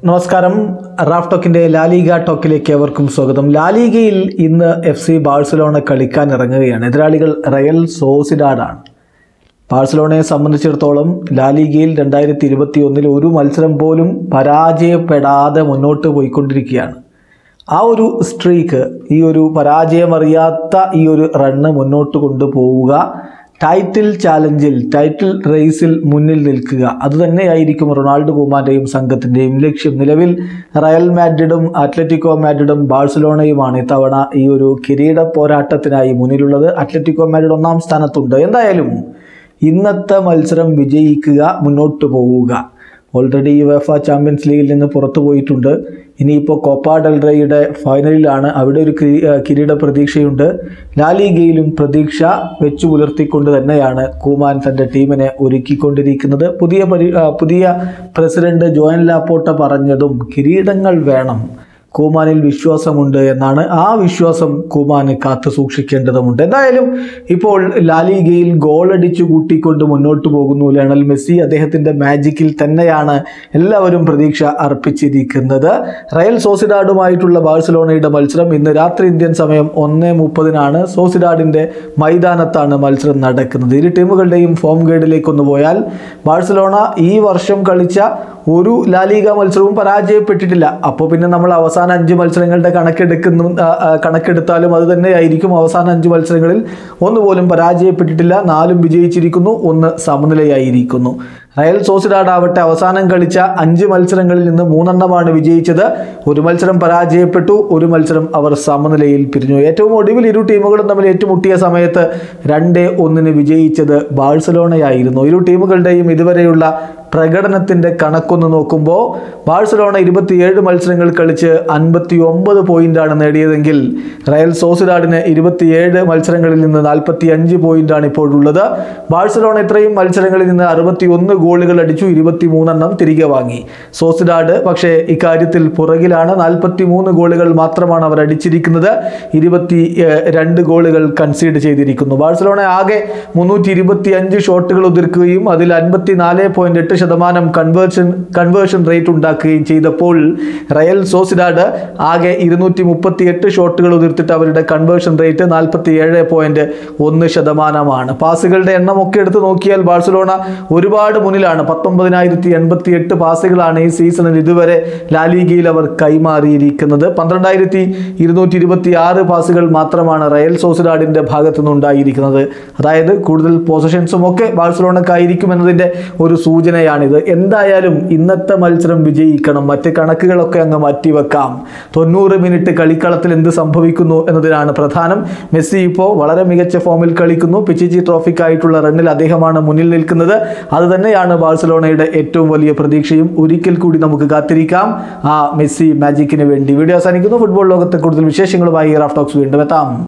നമസ്കാരം Raf ടോക്കിന്റെ La Liga ടോക്കിലേക്ക് എവർക്കും സ്വാഗതം ലാലിഗയിൽ ഇന്ന് എഫ് സി ബാഴ്സലോണ കളിക്കാൻ ഇറങ്ങുകയാണ് എതിരാളികൾ റയൽ സോസിഡാഡാണ് ബാഴ്സലോണയെ സംബന്ധിച്ചിടത്തോളം ലാലിഗയിൽ രണ്ടായിരത്തി ഇരുപത്തി ഒന്നിൽ ഒരു മത്സരം പോലും പരാജയപ്പെടാതെ മുന്നോട്ട് പോയിക്കൊണ്ടിരിക്കുകയാണ് ആ ഒരു സ്ട്രീക്ക് ഈ ഒരു പരാജയമറിയാത്ത ഈ ഒരു റണ്ണ് മുന്നോട്ട് കൊണ്ടുപോവുക ടൈറ്റിൽ ചാലഞ്ചിൽ ടൈറ്റിൽ റേസിൽ മുന്നിൽ നിൽക്കുക അതുതന്നെയായിരിക്കും റൊണാൾഡോ കുമാറിൻ്റെയും സംഘത്തിൻ്റെയും ലക്ഷ്യം നിലവിൽ റയൽ മാഡ്രിഡും അത്ലറ്റിക്കോ മാഡ്രിഡും ബാഴ്സലോണയുമാണ് ഇത്തവണ ഈ ഒരു കിരീട പോരാട്ടത്തിനായി മുന്നിലുള്ളത് അത്ലറ്റിക്കോ മാഡ്രിഡ് ഒന്നാം സ്ഥാനത്തുണ്ട് എന്തായാലും ഇന്നത്തെ മത്സരം വിജയിക്കുക മുന്നോട്ട് പോവുക ഓൾറെഡി യുവേഫ ചാമ്പ്യൻസ് ലീഗിൽ നിന്ന് പുറത്തു പോയിട്ടുണ്ട് ഇനിയിപ്പോൾ കോപ്പ ഡെൽറയുടെ ഫൈനലിലാണ് അവിടെ ഒരു കിരീ- ഏഹ് കിരീട പ്രതീക്ഷയുണ്ട് ലാലിഗയിലും പ്രതീക്ഷ വെച്ചു പുലർത്തിക്കൊണ്ട് തന്നെയാണ് കൂമാൻ തൻ്റെ ടീമിനെ ഒരുക്കിക്കൊണ്ടിരിക്കുന്നത് പുതിയ പരി ആ, പുതിയ പ്രസിഡന്റ് ജോയൻ ലാപ്പോട്ട പറഞ്ഞതും കിരീടങ്ങൾ വേണം കൂമാനിൽ വിശ്വാസമുണ്ട് എന്നാണ് ആ വിശ്വാസം കൂമാന് കാത്തു സൂക്ഷിക്കേണ്ടതുണ്ട് എന്തായാലും ഇപ്പോൾ ലാലിഗയിൽ ഗോളടിച്ചു കൂട്ടിക്കൊണ്ട് മുന്നോട്ട് പോകുന്നു ലയണൽ മെസ്സി അദ്ദേഹത്തിൻ്റെ മാജിക്കിൽ തന്നെയാണ് എല്ലാവരും പ്രതീക്ഷ അർപ്പിച്ചിരിക്കുന്നത് റയൽ സോസിഡാഡുമായിട്ടുള്ള ബാഴ്സലോണയുടെ മത്സരം ഇന്ന് രാത്രി ഇന്ത്യൻ സമയം ഒന്ന് മുപ്പതിനാണ് സോസിഡാഡിൻ്റെ മൈതാനത്താണ് മത്സരം നടക്കുന്നത് ഇരു ടീമുകളുടെയും ഫോം ഗേഡിലേക്ക് ഒന്ന് പോയാൽ ബാഴ്സലോണ ഈ വർഷം കളിച്ച ഒരു ലാലിഗ മത്സരവും പരാജയപ്പെട്ടിട്ടില്ല അപ്പോൾ പിന്നെ നമ്മൾ അവസാന അഞ്ച് മത്സരങ്ങളുടെ കണക്കെടുക്കുന്നു ആ, ആ, കണക്കെടുത്താലും അത് തന്നെയായിരിക്കും അവസാന അഞ്ച് മത്സരങ്ങളിൽ ഒന്നുപോലും പരാജയപ്പെട്ടിട്ടില്ല നാലും വിജയിച്ചിരിക്കുന്നു ഒന്ന് സമനിലയായിരിക്കുന്നു റയൽ സോസിഡാഡ് ആവട്ടെ അവസാനം കളിച്ച അഞ്ച് മത്സരങ്ങളിൽ നിന്ന് മൂന്നെണ്ണമാണ് വിജയിച്ചത് ഒരു മത്സരം പരാജയപ്പെട്ടു ഒരു മത്സരം അവർ സമനിലയിൽ പിരിഞ്ഞു ഏറ്റവും ഒടുവിൽ ഇരു ടീമുകളും തമ്മിൽ ഏറ്റുമുട്ടിയ സമയത്ത് രണ്ട് ഒന്നിന് വിജയിച്ചത് ബാഴ്സലോണയായിരുന്നു ഇരു ടീമുകളുടെയും ഇതുവരെയുള്ള പ്രകടനത്തിൻ്റെ കണക്കൊന്ന് നോക്കുമ്പോൾ ബാഴ്സലോണ ഇരുപത്തിയേഴ് മത്സരങ്ങൾ കളിച്ച് അൻപത്തി ഒമ്പത് പോയിന്റാണ് നേടിയതെങ്കിൽ റയൽ സോസിഡാഡിന് ഇരുപത്തിയേഴ് മത്സരങ്ങളിൽ നിന്ന് നാൽപ്പത്തി അഞ്ച് പോയിന്റാണ് ഇപ്പോഴുള്ളത് ബാഴ്സലോണ ഇത്രയും മത്സരങ്ങളിൽ നിന്ന് അറുപത്തി ഒന്ന് ഗോളുകൾ അടിച്ചു ഇരുപത്തി മൂന്നെണ്ണം തിരികെ വാങ്ങി സോസിഡാഡ് പക്ഷേ ഇക്കാര്യത്തിൽ പുറകിലാണ് നാൽപ്പത്തി മൂന്ന് ഗോളുകൾ മാത്രമാണ് അവർ അടിച്ചിരിക്കുന്നത് ഇരുപത്തി ഏഹ്, രണ്ട് ഗോളുകൾ കൺസീഡ് ചെയ്തിരിക്കുന്നു ബാഴ്സലോണ ആകെ മുന്നൂറ്റി ഇരുപത്തി അഞ്ച് ഷോട്ടുകൾ ഉതിർക്കുകയും അതിൽ അൻപത്തി നാല് പോയിന്റ് എട്ട് ശതമാനം കൺവേർഷൻ കൺവേർഷൻ റേറ്റ് ഉണ്ടാക്കുകയും ചെയ്തപ്പോൾ റയൽ സോസിഡാഡ് ആകെ ഇരുന്നൂറ്റി മുപ്പത്തി എട്ട് ഷോട്ടുകൾ ഉതിർത്തിട്ട് അവരുടെ കൺവേർഷൻ റേറ്റ് നാൽപ്പത്തി ഏഴ് പോയിന്റ് ഒന്ന് ശതമാനമാണ് പാസുകളുടെ എണ്ണമൊക്കെ എടുത്ത് നോക്കിയാൽ ബാഴ്സലോണ ഒരുപാട് മുന്നിലാണ് പത്തൊമ്പതിനായിരത്തി എൺപത്തി എട്ട് പാസുകളാണ് ഈ സീസണിൽ ഇതുവരെ ലാലിഗയിൽ അവർ കൈമാറിയിരിക്കുന്നത് പന്ത്രണ്ടായിരത്തി ഇരുന്നൂറ്റി ഇരുപത്തി ആറ് പാസുകൾ മാത്രമാണ് റയൽ സോസിഡാഡിന്റെ ഭാഗത്തു നിന്നുണ്ടായിരിക്കുന്നത് അതായത് കൂടുതൽ പൊസിഷൻസും ഒക്കെ ബാഴ്സലോണക്കായിരിക്കും എന്നതിന്റെ ഒരു സൂചനയാണിത് എന്തായാലും ഇന്നത്തെ മത്സരം വിജയിക്കണം മറ്റ് കണക്കുകളൊക്കെ അങ്ങ് മാറ്റിവെക്കാം തൊണ്ണൂറ് മിനിറ്റ് കളിക്കളത്തിൽ എന്ത് സംഭവിക്കുന്നു എന്നതിനാണ് പ്രധാനം മെസ്സി ഇപ്പോൾ വളരെ മികച്ച ഫോമിൽ കളിക്കുന്നു പിച്ചിച്ചി ട്രോഫിക്കായിട്ടുള്ള റണ്ണിൽ അദ്ദേഹമാണ് മുന്നിൽ നിൽക്കുന്നത് അത് തന്നെയാണ് ബാഴ്സലോണയുടെ ഏറ്റവും വലിയ പ്രതീക്ഷയും ഒരിക്കൽ കൂടി നമുക്ക് കാത്തിരിക്കാം ആ മെസ്സി മാജിക്കിന് വേണ്ടി വീഡിയോ അവസാനിക്കുന്നു ഫുട്ബോൾ ലോകത്തെ കൂടുതൽ വിശേഷങ്ങളുമായി റാഫ് ടോക്സ് വീണ്ടും എത്താം